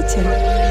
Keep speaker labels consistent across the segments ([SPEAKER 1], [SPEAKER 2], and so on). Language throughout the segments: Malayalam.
[SPEAKER 1] Future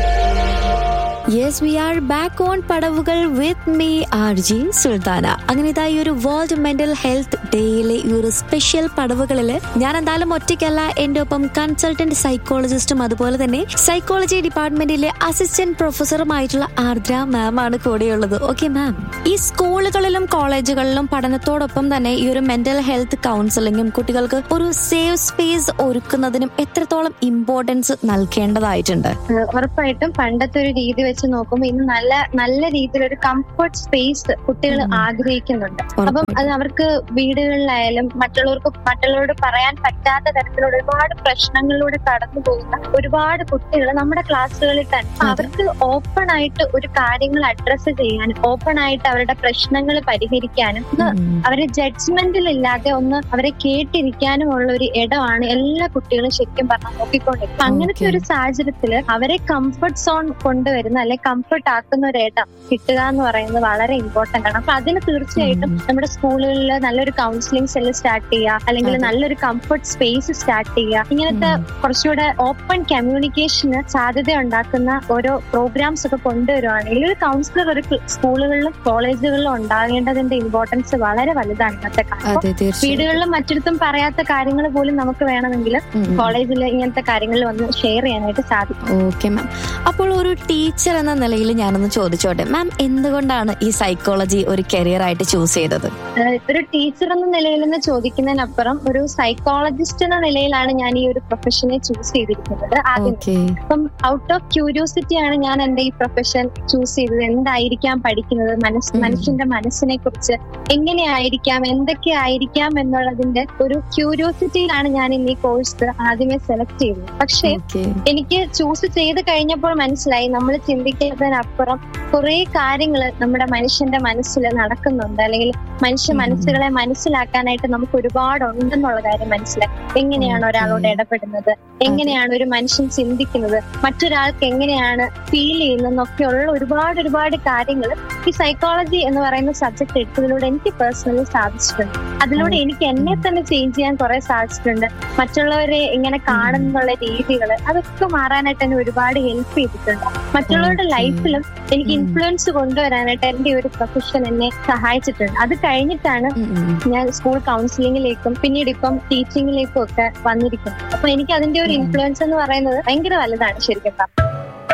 [SPEAKER 1] yes we are back on പടവുകൾ with me R G Sulthana അങ്ങനെ ഇതാ ഈ ഒരു വേൾഡ് മെന്റൽ ഹെൽത്ത് ഡേയിലെ ഈ ഒരു സ്പെഷ്യൽ പടവുകളിൽ ഞാൻ എന്തായാലും ഒറ്റയ്ക്കല്ല എന്റെ ഒപ്പം കൺസൾട്ടന്റ് സൈക്കോളജിസ്റ്റും അതുപോലെ തന്നെ സൈക്കോളജി ഡിപ്പാർട്ട്മെന്റിലെ അസിസ്റ്റന്റ് പ്രൊഫസറുമായിട്ടുള്ള ആർദ്ര മാം ആണ് കൂടെയുള്ളത് ഓക്കെ മാം ഈ സ്കൂളുകളിലും കോളേജുകളിലും പഠനത്തോടൊപ്പം തന്നെ ഈ ഒരു മെന്റൽ ഹെൽത്ത് കൗൺസിലിംഗും കുട്ടികൾക്ക് ഒരു സേഫ് സ്പേസ് ഒരുക്കുന്നതിനും എത്രത്തോളം ഇമ്പോർട്ടൻസ് നൽകേണ്ടതായിട്ടുണ്ട്
[SPEAKER 2] ഏഹ് ഉറപ്പായിട്ടും പണ്ടത്തെ ഒരു രീതി വെച്ച് നോക്കുമ്പോൾ ഇന്ന് നല്ല നല്ല രീതിയിൽ ഒരു കംഫർട്ട് സ്പേസ് കുട്ടികൾ
[SPEAKER 1] ഉം.
[SPEAKER 2] ആഗ്രഹിക്കുന്നുണ്ട് അപ്പം അത് അവർക്ക് വീടുകളിലായാലും മറ്റുള്ളവർക്ക് മറ്റുള്ളവരോട് പറയാൻ പറ്റാത്ത തരത്തിലുള്ള ഒരുപാട് പ്രശ്നങ്ങളിലൂടെ കടന്നു പോകുന്ന ഒരുപാട് കുട്ടികൾ നമ്മുടെ ക്ലാസ്സുകളിൽ തന്നെ അപ്പൊ
[SPEAKER 1] അതെ.
[SPEAKER 2] അവർക്ക് ഓപ്പൺ ആയിട്ട് ഒരു കാര്യങ്ങൾ അഡ്രസ്സ് ചെയ്യാനും ഓപ്പൺ ആയിട്ട് അവരുടെ പ്രശ്നങ്ങൾ പരിഹരിക്കാനും ഒന്ന് അവരെ ജഡ്ജ്മെന്റിൽ ഇല്ലാതെ ഒന്ന് അവരെ കേട്ടിരിക്കാനുമുള്ള ഒരു ഇടമാണ് എല്ലാ കുട്ടികളും ശരിക്കും പറഞ്ഞാൽ നോക്കിക്കൊണ്ടിരിക്കുന്നത് അങ്ങനത്തെ
[SPEAKER 1] Okay.
[SPEAKER 2] ഒരു സാഹചര്യത്തിൽ അവരെ കംഫർട്ട് സോൺ കൊണ്ടുവരുന്ന അല്ലെ കംഫർട്ട് ആക്കുന്ന ഒരു ഇടം കിട്ടുക എന്ന് പറയുന്നത് വളരെ ഇമ്പോർട്ടന്റ് ആണ് അപ്പൊ അതിന് തീർച്ചയായിട്ടും
[SPEAKER 1] ഉം.
[SPEAKER 2] നമ്മുടെ സ്കൂളുകളിൽ നല്ലൊരു കൗൺസിലിംഗ് സെല്ല് സ്റ്റാർട്ട് ചെയ്യുക അല്ലെങ്കിൽ
[SPEAKER 1] അതെ.
[SPEAKER 2] നല്ലൊരു കംഫർട്ട് സ്പേസ് സ്റ്റാർട്ട് ചെയ്യുക ഇങ്ങനത്തെ കുറച്ചുകൂടെ ഓപ്പൺ കമ്മ്യൂണിക്കേഷന് സാധ്യത ഉണ്ടാക്കുന്ന ഓരോ പ്രോഗ്രാംസ് ഒക്കെ കൊണ്ടുവരുവാണെങ്കിൽ ഒരു കൗൺസിലർ ഒരു സ്കൂളുകളിലും കോളേജുകളിലും ഉണ്ടാകേണ്ടതിന്റെ ഇമ്പോർട്ടൻസ് വളരെ വലുതാണ് ഇന്നത്തെ കാലം അപ്പൊ
[SPEAKER 1] അതെ തീർച്ചയായും
[SPEAKER 2] വീടുകളിലും മറ്റിടത്തും പറയാത്ത കാര്യങ്ങൾ പോലും നമുക്ക് വേണമെങ്കിൽ കോളേജിൽ ഇങ്ങനത്തെ കാര്യങ്ങളിൽ വന്ന് ഷെയർ ചെയ്യാനായിട്ട് സാധിക്കും
[SPEAKER 1] ഓക്കെ മാം അപ്പോൾ ഒരു ടീച്ചർ എന്ന നിലയിൽ ഞാനൊന്ന് ചോദിച്ചോട്ടെ മാം എന്തുകൊണ്ടാണ് ഈ സൈക്കോളജി ഒരു കരിയർ ആയിട്ട് ചൂസ് ചെയ്തത്
[SPEAKER 2] ഏഹ് ഒരു ടീച്ചർ എന്ന നിലയിൽ നിന്ന് ചോദിക്കുന്നതിനപ്പുറം ഒരു സൈക്കോളജിസ്റ്റ് എന്ന നിലയിലാണ് ഞാൻ ഈ ഒരു പ്രൊഫഷനെ ചൂസ് ചെയ്തിരിക്കുന്നത് ആദ്യം
[SPEAKER 1] ഓക്കെ
[SPEAKER 2] അപ്പം ഔട്ട് ഓഫ് ക്യൂരിയോസിറ്റി ആണ് ഞാൻ എന്റെ ഈ പ്രൊഫഷൻ ചൂസ് ചെയ്തത് എന്തായിരിക്കാം പഠിക്കുന്നത് മനസ്
[SPEAKER 1] ഉം.
[SPEAKER 2] മനുഷ്യന്റെ മനസ്സിനെ കുറിച്ച് എങ്ങനെയായിരിക്കാം എന്തൊക്കെ ആയിരിക്കാം എന്നുള്ളതിന്റെ ഒരു ക്യൂരിയോസിറ്റിയിലാണ് ഞാൻ ഇന്ന് ഈ കോഴ്സ് ആദ്യമേ സെലക്ട് ചെയ്തത് പക്ഷേ
[SPEAKER 1] ഓക്കെ
[SPEAKER 2] എനിക്ക് ചൂസ് ചെയ്ത് കഴിഞ്ഞപ്പോൾ മനസ്സിലായി നമ്മൾ ചിന്തിക്കുന്നതിനപ്പുറം കുറെ കാര്യങ്ങൾ നമ്മുടെ മനുഷ്യന്റെ മനസ്സിൽ നടക്കുന്നുണ്ട് അല്ലെങ്കിൽ മനുഷ്യ
[SPEAKER 1] ഉം.
[SPEAKER 2] മനസ്സുകളെ മനസ്സിലാക്കാനായിട്ട് നമുക്ക് ഒരുപാട് ഉണ്ടെന്നുള്ള കാര്യം മനസ്സിലാക്കി എങ്ങനെയാണ് ഒരാളോട്
[SPEAKER 1] Okay.
[SPEAKER 2] ഇടപെടുന്നത് എങ്ങനെയാണ് ഒരു മനുഷ്യൻ ചിന്തിക്കുന്നത് മറ്റൊരാൾക്ക് എങ്ങനെയാണ് ഫീൽ ചെയ്യുന്നതെന്നൊക്കെയുള്ള ഒരുപാട് ഒരുപാട് കാര്യങ്ങൾ ഈ സൈക്കോളജി എന്ന് പറയുന്ന സബ്ജക്ട് എടുത്തതിലൂടെ എനിക്ക് പേഴ്സണലി സാധിച്ചിട്ടുണ്ട് അതിലൂടെ എനിക്ക് എന്നെ തന്നെ ചേഞ്ച് ചെയ്യാൻ കുറെ സാധിച്ചിട്ടുണ്ട് മറ്റുള്ളവരെ ഇങ്ങനെ കാണുന്നുള്ള രീതികൾ അതൊക്കെ മാറാനായിട്ട് എന്നെ ഒരുപാട് ഹെൽപ്പ് ചെയ്തിട്ടുണ്ട് മറ്റുള്ളവരുടെ
[SPEAKER 1] Okay.
[SPEAKER 2] ലൈഫിലും എനിക്ക്
[SPEAKER 1] ഉം.
[SPEAKER 2] ഇൻഫ്ലുവൻസ് കൊണ്ടുവരാനായിട്ട് എന്റെ ഒരു പ്രൊഫഷൻ എന്നെ സഹായിച്ചിട്ടുണ്ട് അത് കഴിഞ്ഞിട്ടാണ് ഞാൻ സ്കൂൾ കൗൺസിലിംഗിലേക്കും പിന്നീട് ഇപ്പം ടീച്ചിങ്ങിലേക്കും ഒക്കെ വന്നിരിക്കുന്നത് അപ്പൊ എനിക്ക് അതിന്റെ ഒരു
[SPEAKER 1] ഉം.
[SPEAKER 2] ഇൻഫ്ലുവൻസ് എന്ന് പറയുന്നത് ഭയങ്കര വലുതാണ് ശരിക്കും പറഞ്ഞാൽ